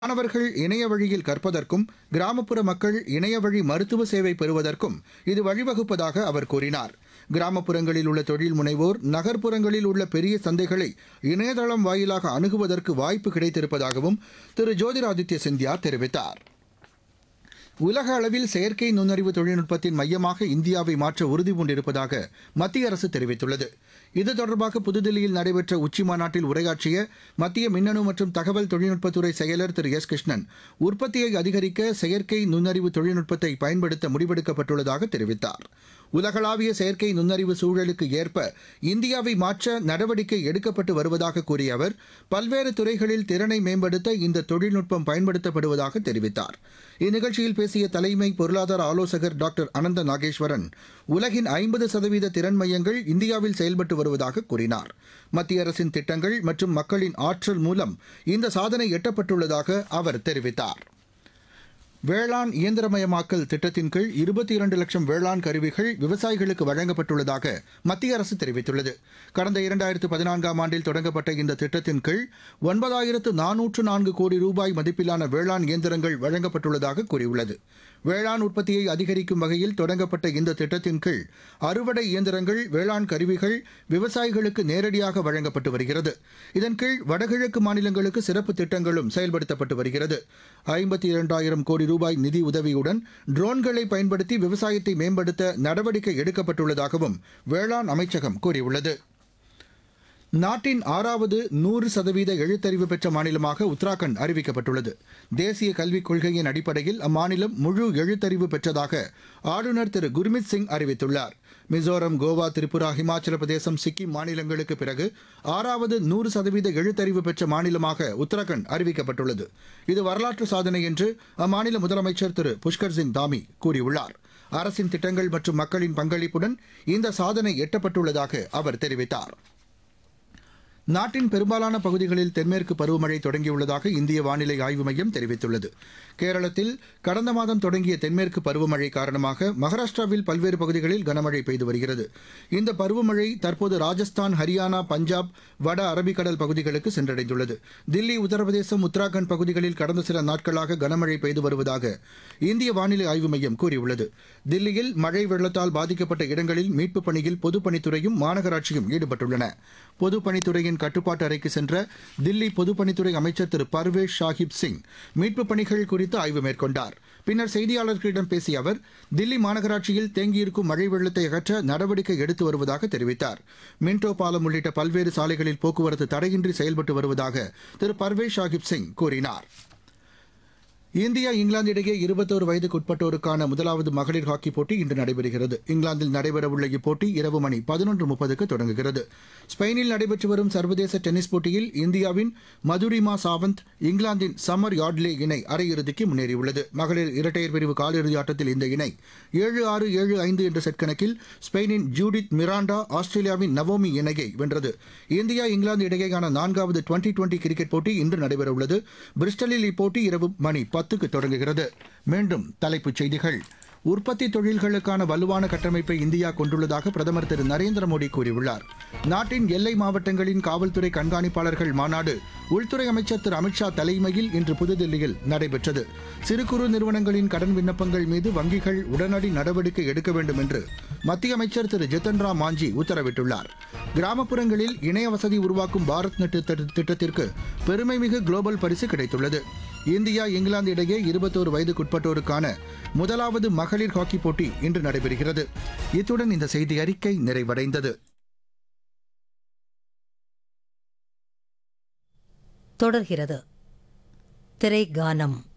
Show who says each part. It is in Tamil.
Speaker 1: மாணவர்கள் இணைய வழியில் கற்பதற்கும் கிராமப்புற மக்கள் இணைய வழி மருத்துவ சேவை பெறுவதற்கும் இது வழிவகுப்பதாக அவர் கூறினார் கிராமப்புறங்களில் உள்ள தொழில் முனைவோர் நகர்ப்புறங்களில் உள்ள பெரிய சந்தைகளை இணையதளம் வாயிலாக அணுகுவதற்கு வாய்ப்பு கிடைத்திருப்பதாகவும் திரு ஜோதிராதித்ய சிந்தியா தெரிவித்தார் உலக அளவில் செயற்கை நுண்ணறிவு தொழில்நுட்பத்தின் மையமாக இந்தியாவை மாற்ற உறுதிபூண்டிருப்பதாக மத்திய அரசு தெரிவித்துள்ளது இது தொடர்பாக புதுதில்லியில் நடைபெற்ற உச்சி மாநாட்டில் உரையாற்றிய மத்திய மின்னணு மற்றும் தகவல் தொழில்நுட்பத்துறை செயலர் திரு எஸ் கிருஷ்ணன் உற்பத்தியை அதிகரிக்க செயற்கை நுண்ணறிவு தொழில்நுட்பத்தை பயன்படுத்த முடிவெடுக்கப்பட்டுள்ளதாக தெரிவித்தார் உலகளாவிய செயற்கை நுண்ணறிவு சூழலுக்கு ஏற்ப இந்தியாவை மாற்ற நடவடிக்கை எடுக்கப்பட்டு வருவதாக கூறிய அவர் பல்வேறு துறைகளில் திறனை மேம்படுத்த இந்த தொழில்நுட்பம் பயன்படுத்தப்படுவதாக தெரிவித்தார் இந்நிகழ்ச்சியில் பேசிய தலைமை பொருளாதார ஆலோசகர் டாக்டர் அனந்த நாகேஸ்வரன் உலகின் ஐம்பது சதவீத திறன் மையங்கள் இந்தியாவில் செயல்பட்டு வருவதாக கூறினார் மத்திய அரசின் திட்டங்கள் மற்றும் மக்களின் ஆற்றல் மூலம் இந்த சாதனை எட்டப்பட்டுள்ளதாக அவர் தெரிவித்தார் வேளாண் இயந்திரமயமாக்கல் திட்டத்தின் கீழ் இருபத்தி இரண்டு லட்சம் வேளாண் கருவிகள் விவசாயிகளுக்கு வழங்கப்பட்டுள்ளதாக மத்திய அரசு தெரிவித்துள்ளது கடந்த இரண்டாயிரத்து பதினான்காம் ஆண்டில் தொடங்கப்பட்ட இந்த திட்டத்தின் கீழ் ஒன்பதாயிரத்து நானூற்று நான்கு கோடி ரூபாய் மதிப்பிலான வேளாண் இயந்திரங்கள் வழங்கப்பட்டுள்ளதாக கூறியுள்ளது வேளாண் உற்பத்தியை அதிகரிக்கும் வகையில் தொடங்கப்பட்ட இந்த திட்டத்தின் கீழ் அறுவடை இயந்திரங்கள் வேளாண் கருவிகள் விவசாயிகளுக்கு நேரடியாக வழங்கப்பட்டு வருகிறது இதன் கீழ் வடகிழக்கு மாநிலங்களுக்கு சிறப்பு திட்டங்களும் செயல்படுத்தப்பட்டு வருகிறது ஐம்பத்தி இரண்டாயிரம் கோடி ரூபாய் நிதி உதவியுடன் ட்ரோன்களை பயன்படுத்தி விவசாயத்தை மேம்படுத்த நடவடிக்கை எடுக்கப்பட்டுள்ளதாகவும் வேளாண் அமைச்சகம் கூறியுள்ளது நாட்டின் ஆறாவது நூறு சதவீத எழுத்தறிவு பெற்ற மாநிலமாக உத்தராகண்ட் அறிவிக்கப்பட்டுள்ளது தேசிய கல்விக் கொள்கையின் அடிப்படையில் அம்மாநிலம் முழு எழுத்தறிவு பெற்றதாக ஆளுநர் திரு குர்மித் சிங் அறிவித்துள்ளார் மிசோரம் கோவா திரிபுரா ஹிமாச்சல பிரதேசம் சிக்கிம் மாநிலங்களுக்கு பிறகு ஆறாவது நூறு சதவீத எழுத்தறிவு பெற்ற மாநிலமாக உத்தராகண்ட் அறிவிக்கப்பட்டுள்ளது இது வரலாற்று சாதனை என்று அம்மாநில முதலமைச்சர் திரு புஷ்கர் சிங் தாமி கூறியுள்ளார் அரசின் திட்டங்கள் மற்றும் மக்களின் பங்களிப்புடன் இந்த சாதனை எட்டப்பட்டுள்ளதாக அவர் தெரிவித்தார் நாட்டின் பெரும்பாலான பகுதிகளில் தென்மேற்கு பருவமழை தொடங்கியுள்ளதாக இந்திய வானிலை ஆய்வு மையம் தெரிவித்துள்ளது கேரளத்தில் கடந்த மாதம் தொடங்கிய தென்மேற்கு பருவமழை காரணமாக மகாராஷ்டிராவில் பல்வேறு பகுதிகளில் கனமழை பெய்து வருகிறது இந்த பருவமழை தற்போது ராஜஸ்தான் ஹரியானா பஞ்சாப் வட அரபிக்கடல் பகுதிகளுக்கு சென்றடைந்துள்ளது தில்லி உத்தரப்பிரதேசம் உத்தராகண்ட் பகுதிகளில் கடந்த சில நாட்களாக கனமழை பெய்து வருவதாக இந்திய வானிலை ஆய்வு மையம் கூறியுள்ளது தில்லியில் மழை வெள்ளத்தால் பாதிக்கப்பட்ட இடங்களில் மீட்புப் பணியில் பொதுப்பணித்துறையும் மாநகராட்சியும் ஈடுபட்டுள்ளன பொதுப்பணித்துறையின் கட்டுப்பாட்டு அறைக்கு சென்ற தில்லி பொதுப்பணித்துறை அமைச்சர் திரு பர்வேஷ் ஷாஹிப் சிங் மீட்புப் பணிகள் குறித்து ஆய்வு மேற்கொண்டார் பின்னர் செய்தியாளர்களிடம் பேசிய அவர் தில்லி மாநகராட்சியில் தேங்கியிருக்கும் மழை வெள்ளத்தை அகற்ற நடவடிக்கை எடுத்து வருவதாக தெரிவித்தார் மின்டோ பாலம் உள்ளிட்ட பல்வேறு சாலைகளில் போக்குவரத்து தடையின்றி செயல்பட்டு வருவதாக திரு பர்வேஷ் ஷாஹிப் சிங் கூறினார் இந்தியா இங்கிலாந்து இடையே இருபத்தோரு வயதுக்குட்பட்டோருக்கான முதலாவது மகளிர் ஹாக்கி போட்டி இன்று நடைபெறுகிறது இங்கிலாந்தில் நடைபெறவுள்ள இப்போட்டி இரவு மணி பதினொன்று முப்பதுக்கு தொடங்குகிறது ஸ்பெயினில் நடைபெற்று வரும் சர்வதேச டென்னிஸ் போட்டியில் இந்தியாவின் மதுரிமா சாவந்த் இங்கிலாந்தின் சம்மர் யார்ட்லே இணை அரையிறுதிக்கு முன்னேறியுள்ளது மகளிர் இரட்டையர் பிரிவு காலிறுதி ஆட்டத்தில் இந்த இணை ஏழு ஆறு ஏழு ஐந்து என்ற செட் கணக்கில் ஸ்பெயினின் ஜூடித் மிராண்டா ஆஸ்திரேலியாவின் நவோமி இணையை வென்றது இந்தியா இங்கிலாந்து இடையேயான நான்காவது டுவெண்டி டுவெண்டி கிரிக்கெட் போட்டி இன்று நடைபெறவுள்ளது பிரிஸ்டலில் இப்போட்டி இரவு மணி பத்துக்கு தொடங்குகிறது மீண்டும் தலைப்புச் செய்திகள் உற்பத்தி தொழில்களுக்கான வலுவான கட்டமைப்பை இந்தியா கொண்டுள்ளதாக பிரதமர் திரு நரேந்திர மோடி கூறியுள்ளார் நாட்டின் எல்லை மாவட்டங்களின் காவல்துறை கண்காணிப்பாளர்கள் மாநாடு உள்துறை அமைச்சர் திரு அமித்ஷா தலைமையில் இன்று புதுதில்லியில் நடைபெற்றது சிறு குறு நிறுவனங்களின் கடன் விண்ணப்பங்கள் மீது வங்கிகள் உடனடி நடவடிக்கை எடுக்க வேண்டும் என்று மத்திய அமைச்சர் திரு ஜித்தன் ராம் மாஞ்சி உத்தரவிட்டுள்ளார் கிராமப்புறங்களில் இணைய வசதி உருவாக்கும் பாரத் நெட் திட்டத்திற்கு பெருமைமிகு குளோபல் பரிசு கிடைத்துள்ளது இந்தியா இங்கிலாந்து இடையே இருபத்தோரு வயதுக்குட்பட்டோருக்கான முதலாவது மகளிர் ஹாக்கி போட்டி இன்று நடைபெறுகிறது இத்துடன் இந்த செய்தி அறிக்கை நிறைவடைந்தது
Speaker 2: தொடர்கிறது திரை கானம்